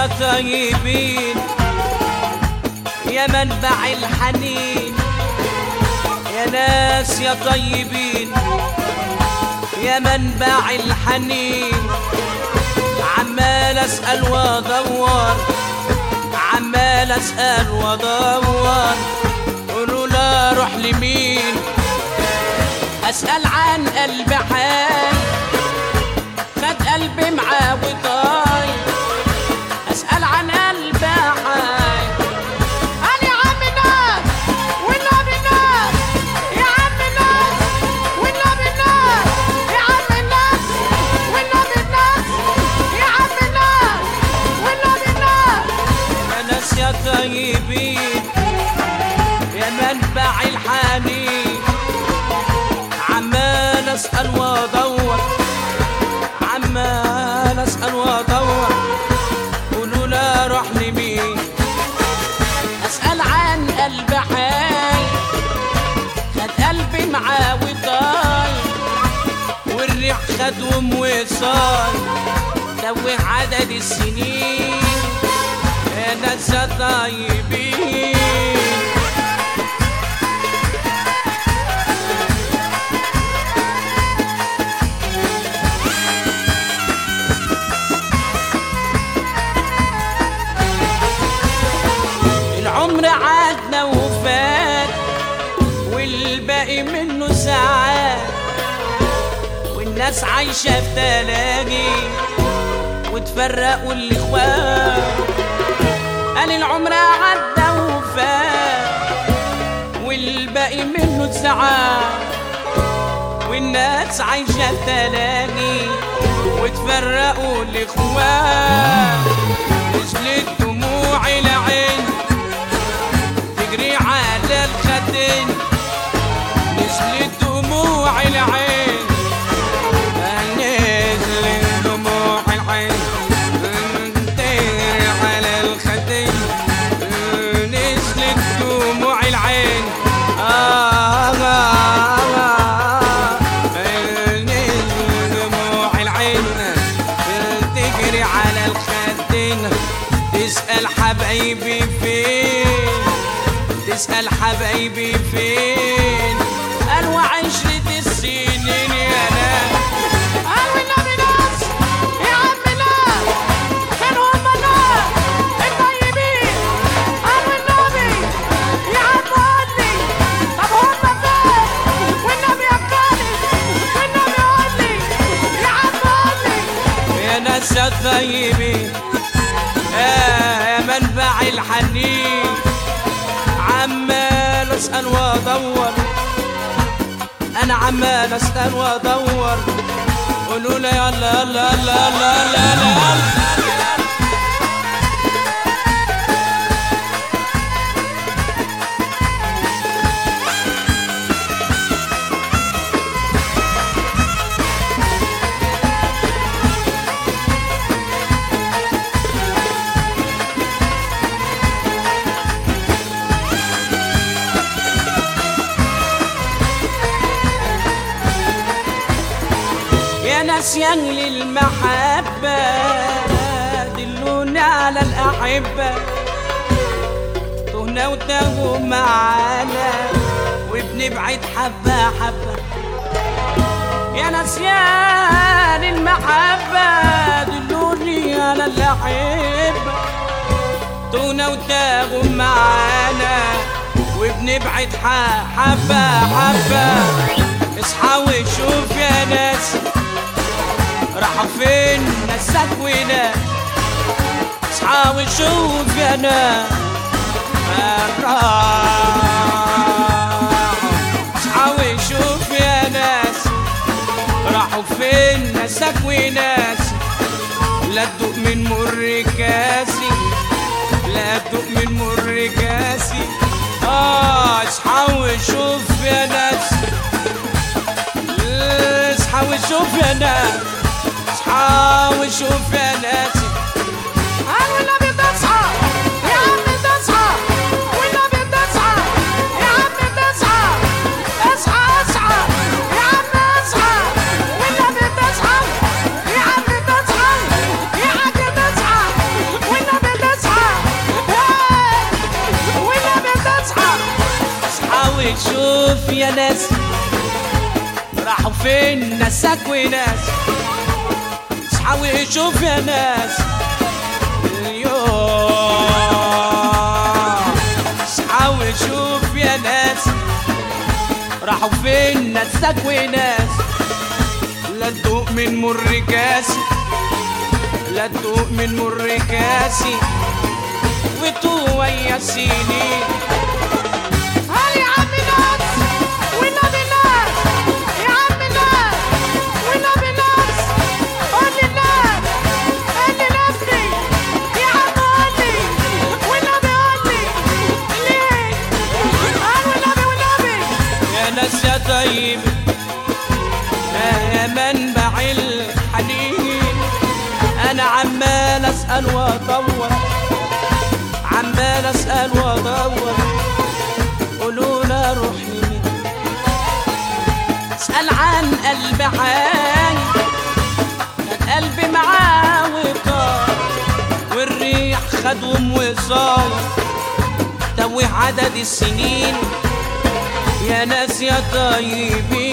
يا طيبين يا منبع الحنين يا ناس يا طيبين يا منبع الحنين عمال اسال وادور عمال اسال وادور قولوا لا اروح لمين اسال عن قلب حي خد قلبي معاه وطاي اسال عن قلب حي قال يا عم ناس والنبي ناس يا عم ناس والنبي ناس يا عم ناس والنبي ناس يا عم ناس والنبي ناس يا ناس يا طيبين يا منبع الحنين عمال اسال وادور عمال اسال وادور قولوا لا اروح لمين اسال عن قلب حي خد قلبي معاه وطاي والريح خدهم وصاي توه عدد السنين يا ناس يا طيبين العمر عادنا وفات والباقي منه ساعات والناس عايشة في تلاجي وتفرقوا الاخوات قال العمر عدى وفات والباقي منه ساعات والناس عايشة في تلاجي وتفرقوا الاخوات نزلت دموع العين تجري على الخدين نزلت دموع العين نزلت دموع العين تجري على الخدين نزلت دموع العين آه آه آه نزلت دموع العين تجري على الخدين تسأل حبايبي فين تسأل حبايبي فين قال وعشرة السنين يا ناس قال والنبي ناس يا عم ناس كانوا هم ناس الطيبين قال والنبي يا عم قول لي طب هم فين والنبي يا خالد والنبي قول لي يا عم قول لي يا ناس يا طيبين يا منبع الحنين عمال اسال وادور انا عمال اسال وادور قولوا لي يلا يلا يلا يلا يلا يلا يا ناس يا أهل المحبة دلوني على الأحبة تهنا وتاهوا معانا وبنبعد حبة حبة يا ناس يا أهل المحبة دلوني على الأحبة تهنا وتاهوا معانا وبنبعد ح- حبة حبة اصحى وشوف يا ناس راحوا فين ناسك وناس اصحى وشوف يا ناس اصحى وشوف يا ناس راحوا فين ناسك وناس لا تدوق من مر كاسي لا تدوق من مر كاسي اه اصحى وشوف يا ناس اصحى وشوف يا ناس اصحى وشوف يا ناس قال والنبي تصحى يا عم تصحى والنبي تصحى يا عم تصحى اصحى اصحى يا عم اصحى والنبي تصحى يا عم تصحى يا عم تصحى والنبي يا ناس راحوا فين ناسك وناس اصحى وشوف يا ناس اليوم اصحى وشوف يا ناس راحوا فين ناسك وناس لا تدوق من مر كاسي لا تدوق من مر كاسي وتويا السنين هاي يا عم ناس والنبي ناس يا عم ناس والنبي ناس قول لي ناس قول لي نفسي يا عم قول لي والنبي قول لي ليه قال والنبي والنبي يا ناس يا طيب يا منبع الحنين انا عمال اسال وادور عمال اسال وادور قولوا لا روح لمين اسال عن قلب عاي كان قلبي معاه وطار والريح خدهم وصار توه عدد السنين يا ناس يا طيبين